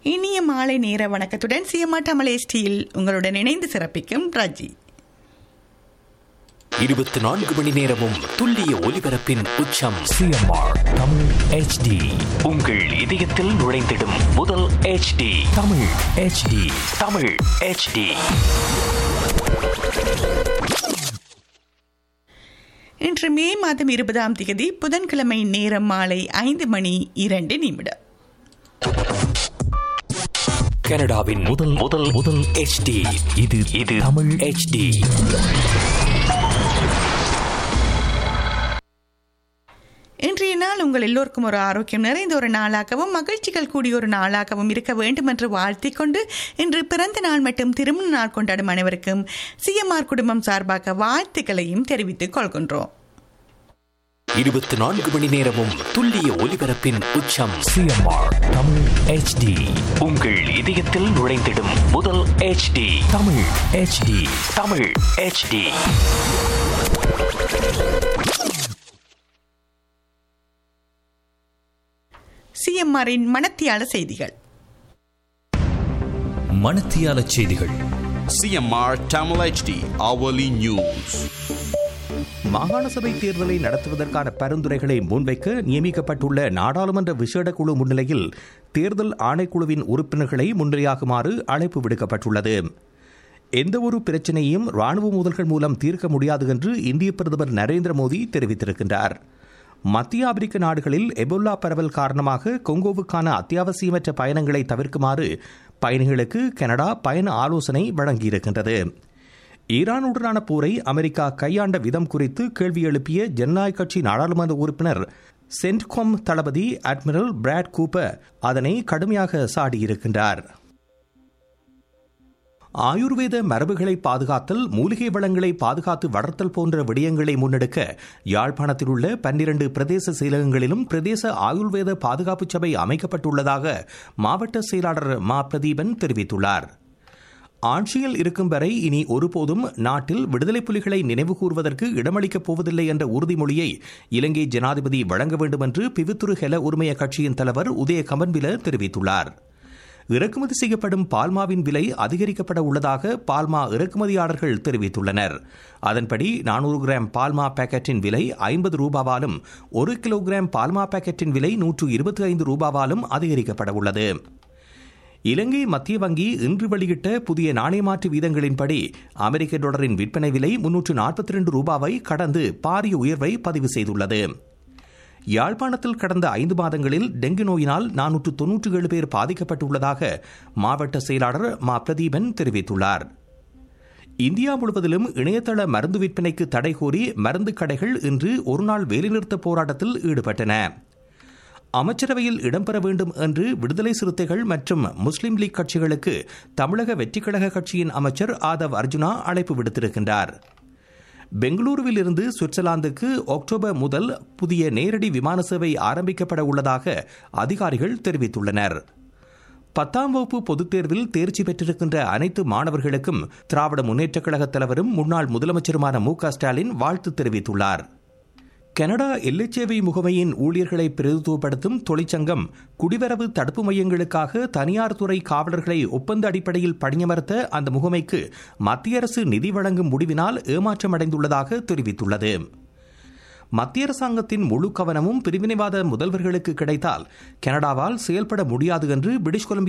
இனிய மாலை நேர வணக்கத்துடன் சிஎம்ஆ தமிழ் எஸ்டியில் உங்களுடன் இணைந்து சிறப்பிக்கும் ரஜி இருபத்தி நான்கு மணி நேரமும் துல்லிய ஒலிபரப்பின் உச்சம் சிஎம்ஆர் தமிழ் ஹெச்டி உங்கள் இதயத்தில் நுழைந்திடும் முதல் HD Tamil HD Tamil HD இன்று மே மாதம் இருபதாம் தேதி புதன்கிழமை நேரம் மாலை ஐந்து மணி இரண்டு நிமிடம் கனடாவின் முதல் முதல் முதல் HD இது இது தமிழ் HD இன்றைய நாள் உங்கள் எல்லோருக்கும் ஒரு ஆரோக்கியம் நிறைந்த ஒரு நாளாகவும் மகிழ்ச்சிகள் கூடிய ஒரு நாளாகவும் இருக்க வேண்டும் என்று வாழ்த்திக் கொண்டு இன்று பிறந்த நாள் மற்றும் திருமண நாள் கொண்டாடும் அனைவருக்கும் சிஎம்ஆர் குடும்பம் சார்பாக வாழ்த்துக்களையும் தெரிவித்துக் கொள்கின்றோம் இருபத்தி நான்கு மணி நேரமும் துல்லிய ஒலிபரப்பின் உச்சம் சிஎம்ஆர் தமிழ் ஹெச்டி உங்கள் இதயத்தில் நுழைந்திடும் முதல் HD Tamil HD Tamil HD சிஎம்ஆரின் மனத்தியால செய்திகள் மணத்தியால செய்திகள் CMR Tamil HD hourly news. மாகாண சபை தேர்தலை நடத்துவதற்கான பரிந்துரைகளை முன்வைக்க நியமிக்கப்பட்டுள்ள நாடாளுமன்ற விசேட குழு முன்னிலையில் தேர்தல் ஆணைக்குழுவின் உறுப்பினர்களை முன்னிலையாகுமாறு அழைப்பு விடுக்கப்பட்டுள்ளது எந்தவொரு பிரச்சனையும் ராணுவ மோதல்கள் மூலம் தீர்க்க முடியாது என்று இந்திய பிரதமர் நரேந்திர மோடி தெரிவித்திருக்கின்றார் மத்திய ஆப்பிரிக்க நாடுகளில் எபோலா பரவல் காரணமாக கொங்கோவுக்கான அத்தியாவசியமற்ற பயணங்களை தவிர்க்குமாறு பயணிகளுக்கு கனடா பயண ஆலோசனை வழங்கியிருக்கின்றது ஈரானுடனான போரை அமெரிக்கா கையாண்ட விதம் குறித்து கேள்வி எழுப்பிய ஜனநாயக கட்சி நாடாளுமன்ற உறுப்பினர் சென்ட்கொம் தளபதி அட்மிரல் பிராட் கூப்பர் அதனை கடுமையாக சாடியிருக்கின்றார் ஆயுர்வேத மரபுகளை பாதுகாத்தல் மூலிகை வளங்களை பாதுகாத்து வளர்த்தல் போன்ற விடயங்களை முன்னெடுக்க யாழ்ப்பாணத்தில் உள்ள பன்னிரண்டு பிரதேச செயலகங்களிலும் பிரதேச ஆயுர்வேத பாதுகாப்பு சபை அமைக்கப்பட்டுள்ளதாக மாவட்ட செயலாளர் மா பிரதீபன் தெரிவித்துள்ளார் ஆட்சியில் இருக்கும் வரை இனி ஒருபோதும் நாட்டில் விடுதலை புலிகளை நினைவு கூறுவதற்கு இடமளிக்கப் போவதில்லை என்ற உறுதிமொழியை இலங்கை ஜனாதிபதி வழங்க வேண்டும் என்று பிவித்துரு ஹெல உரிமைய கட்சியின் தலைவர் உதய கமன்பில தெரிவித்துள்ளார் இறக்குமதி செய்யப்படும் பால்மாவின் விலை அதிகரிக்கப்பட உள்ளதாக பால்மா இறக்குமதியாளர்கள் தெரிவித்துள்ளனர் அதன்படி நானூறு கிராம் பால்மா பாக்கெட்டின் விலை ஐம்பது ரூபாவாலும் ஒரு கிலோகிராம் பால்மா பாக்கெட்டின் விலை நூற்று இருபத்தி ஐந்து ரூபாவாலும் அதிகரிக்கப்பட உள்ளது இலங்கை மத்திய வங்கி இன்று வெளியிட்ட புதிய நாணய மாற்று வீதங்களின்படி அமெரிக்க டாலரின் விற்பனை விலை முன்னூற்று நாற்பத்தி ரெண்டு ரூபாவை கடந்து பாரிய உயர்வை பதிவு செய்துள்ளது யாழ்ப்பாணத்தில் கடந்த ஐந்து மாதங்களில் டெங்கு நோயினால் நானூற்று தொன்னூற்றி ஏழு பேர் பாதிக்கப்பட்டுள்ளதாக மாவட்ட செயலாளர் மா பிரதீபன் தெரிவித்துள்ளார் இந்தியா முழுவதிலும் இணையதள மருந்து விற்பனைக்கு தடை கோரி மருந்து கடைகள் இன்று ஒருநாள் வேலைநிறுத்த போராட்டத்தில் ஈடுபட்டன அமைச்சரவையில் இடம்பெற வேண்டும் என்று விடுதலை சிறுத்தைகள் மற்றும் முஸ்லிம் லீக் கட்சிகளுக்கு தமிழக வெற்றிக்கழக கட்சியின் அமைச்சர் ஆதவ் அர்ஜுனா அழைப்பு விடுத்திருக்கின்றார் பெங்களூருவில் இருந்து சுவிட்சர்லாந்துக்கு அக்டோபர் முதல் புதிய நேரடி விமான சேவை ஆரம்பிக்கப்பட உள்ளதாக அதிகாரிகள் தெரிவித்துள்ளனர் பத்தாம் வகுப்பு பொதுத் தேர்வில் தேர்ச்சி பெற்றிருக்கின்ற அனைத்து மாணவர்களுக்கும் திராவிட முன்னேற்றக் கழக தலைவரும் முன்னாள் முதலமைச்சருமான மு க ஸ்டாலின் வாழ்த்து தெரிவித்துள்ளார் கனடா எல்லைச்சேவை முகமையின் ஊழியர்களை பிரதித்துவப்படுத்தும் தொழிற்சங்கம் குடிவரவு தடுப்பு மையங்களுக்காக தனியார் துறை காவலர்களை ஒப்பந்த அடிப்படையில் பணியமர்த்த அந்த முகமைக்கு மத்திய அரசு நிதி வழங்கும் முடிவினால் ஏமாற்றமடைந்துள்ளதாக தெரிவித்துள்ளது மத்திய அரசாங்கத்தின் முழு கவனமும் பிரிவினைவாத முதல்வர்களுக்கு கிடைத்தால் கனடாவால் செயல்பட முடியாது என்று பிரிட்டிஷ் கொலம்பியா